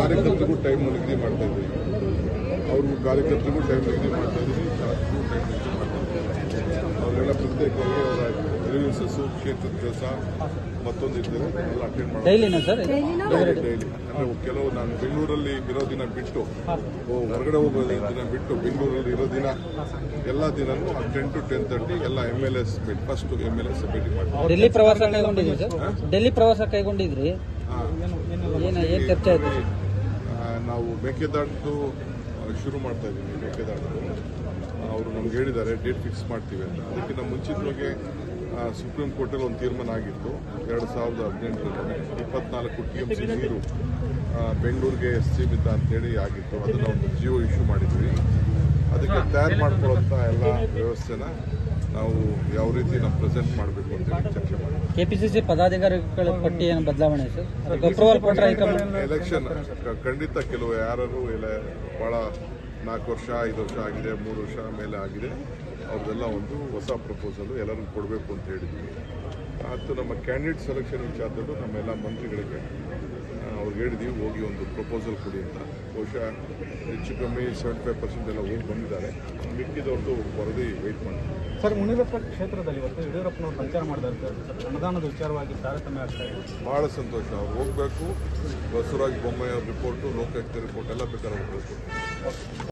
ಕಾರ್ಯಕರ್ತರಿಗೂ time ನಿಗದಿ ಮಾಡ್ತಾ ಇದ್ದೀವಿ ಅವ್ರಿಗೂ ಕಾರ್ಯಕರ್ತರಿಗೂ ಟೈಮ್ ನಿಗದಿ ಮಾಡ್ತಾ ಇದ್ದೀವಿ ಶಾಸಕರಿಗೂ ಟೈಮ್ ನಿಗದಿ ಮಾಡ್ತಾ ಇದ್ದೀವಿ ಅವರೆಲ್ಲ ಪ್ರತ್ಯೇಕವಾಗಿ ಅವರ ಗ್ರೀವೆನ್ಸಸ್ಸು ಕ್ಷೇತ್ರದ ಕೆಲಸ ಮತ್ತೊಂದು ಇರ್ತದೆ ಎಲ್ಲ ಅಟೆಂಡ್ ಮಾಡಿ ಡೈಲಿನಾ ಸರ್ ಡೈಲಿ ಡೈಲಿ ಅಂದ್ರೆ ಕೆಲವು ನಾನು ಬೆಂಗಳೂರಲ್ಲಿ ಇರೋ ದಿನ ಬಿಟ್ಟು ಓ, ಹೊರಗಡೆ ಹೋಗೋ ದಿನ ಬಿಟ್ಟು ಬೆಂಗಳೂರಲ್ಲಿ ಇರೋ ದಿನ ಎಲ್ಲ ದಿನನೂ ಟೆನ್ ಟು ಟೆನ್ ತರ್ಟಿ ಎಲ್ಲ M L S first M L S ಭೇಟಿ ಮಾಡ್ತೀವಿ ಡೆಲ್ಲಿ ಪ್ರವಾಸ ಕೈಗೊಂಡಿದ್ರಿ ಸರ್ ಡೆಲ್ಲಿ ಪ್ರವಾಸ ಕೈಗೊಂಡಿದ್ರಿ ಏನ ಏನ್ ಚರ್ಚೆ ಆಯ್ತು ಸರ್? ಆ, ನಾವು ಮೇಕೆದಾಟು ಶುರು ಮಾಡ್ತಾ ಇದ್ದೀವಿ ಮೇಕೆದಾಟು ಅವರು ನಮ್ಗೆ ಹೇಳಿದ್ದಾರೆ ಡೇಟ್ ಫಿಕ್ಸ್ ಮಾಡ್ತೀವಿ ಅಂತ ಅದಕ್ಕಿಂತ ಮುಂಚಿತವಾಗಿ ಆ, ಸುಪ್ರೀಂ ಕೋರ್ಟಲ್ಲಿ ಒಂದು ತೀರ್ಮಾನ ಆಗಿತ್ತು ಎರಡು ಸಾವಿರದ ಹದಿನೆಂಟರಲ್ಲಿ ಇಪ್ಪತ್ನಾಲ್ಕು ಟಿ ಎಂ ಸಿ ನೀರು ಆ, ಬೆಂಗಳೂರಿಗೆ ಸೀಮಿತ ಅಂತೇಳಿ ಆಗಿತ್ತು ಅದನ್ನು ಒಂದು ಜಿಯೋ ಇಶ್ಯೂ ಮಾಡಿದ್ವಿ ಅದಕ್ಕೆ ತಯಾರು ಮಾಡ್ಕೊಳ್ಳೋಂಥ ಎಲ್ಲ ವ್ಯವಸ್ಥೆನ ನಾವು ಯಾವ ರೀತಿ ನಾವು ಪ್ರೆಸೆಂಟ್ ಮಾಡಬೇಕು ಅಂತೇಳಿ ಚರ್ಚೆ ಮಾಡಿದ್ವಿ ಕೆಪಿಸಿಸಿ ಪದಾಧಿಕಾರಿಗಳ ಪಟ್ಟಿ ಏನು ಬದಲಾವಣೆ ಸರ್ ಅದಕ್ಕೆ ಅಪ್ರೂವಲ್ ಕೊಟ್ಟರೆ ಹೈಕಮಾಂಡ್ ಎಲೆಕ್ಷನ್ ಕ- ಖಂಡಿತ ಕೆಲವು ಯಾರು ಇಲ್ಲ ಬಹಳ ನಾಲ್ಕು ವರ್ಷ ಐದು ವರ್ಷ ಆಗಿದೆ ಮೂರು ವರ್ಷ ಮೇಲೆ ಆಗಿದೆ ಅವ್ರದ್ದೆಲ್ಲ ಒಂದು ಹೊಸ ಪ್ರಪೋಸಲ್ ಎಲ್ಲರಿಗೂ ಕೊಡಬೇಕು ಅಂತ ಹೇಳಿದ್ವಿ ಮತ್ತು ನಮ್ಮ ಕ್ಯಾಂಡಿಡೇಟ್ ಸೆಲೆಕ್ಷನ್ ವಿಚಾರದಲ್ಲೂ ನಮ್ಮೆಲ್ಲ ಮಂತ್ರಿಗಳಿಗೆ ಆ, ಅವ್ರಿಗೆ ಹೇಳಿದ್ದೀವಿ ಹೋಗಿ ಒಂದು ಪ್ರಪೋಸಲ್ ಕೊಡಿ ಅಂತ ಬಹುಶಃ ಹೆಚ್ಚು ಕಮ್ಮಿ ಸೆವೆಂಟಿ ಫೈವ್ ಪರ್ಸೆಂಟ್ ಎಲ್ಲ ಹೋಗಿ ಬಂದಿದ್ದಾರೆ ಮಿಕ್ಕಿದವ್ರದ್ದು ವರದಿ ವೆಯ್ಟ್ ಮಾಡ್ತೀವಿ ಸರ್ ಮುನಿರತ್ನ ಕ್ಷೇತ್ರದಲ್ಲಿ ಇವತ್ತು ಯಡಿಯೂರಪ್ಪನವರು ಸಂಚಾರ ಮಾಡಿದ್ದಾರೆ ಸರ್ ಅನುದಾನದ ವಿಚಾರವಾಗಿ ತಾರತಮ್ಯ ಆಗ್ತಾ ಇದೆ ಭಾಳ ಸಂತೋಷ ಅವ್ರು ಹೋಗಬೇಕು ಬಸವರಾಜ ಬೊಮ್ಮಾಯಿ ಅವ್ರ ರಿಪೋರ್ಟು ಲೋಕಾಯುಕ್ತ ರಿಪೋರ್ಟ್ ಎಲ್ಲ ಬೇಕಾದ್ರೆ ಅವ್ರು ಕಳಿಸ್ಕೊಡ್ತಾರೆ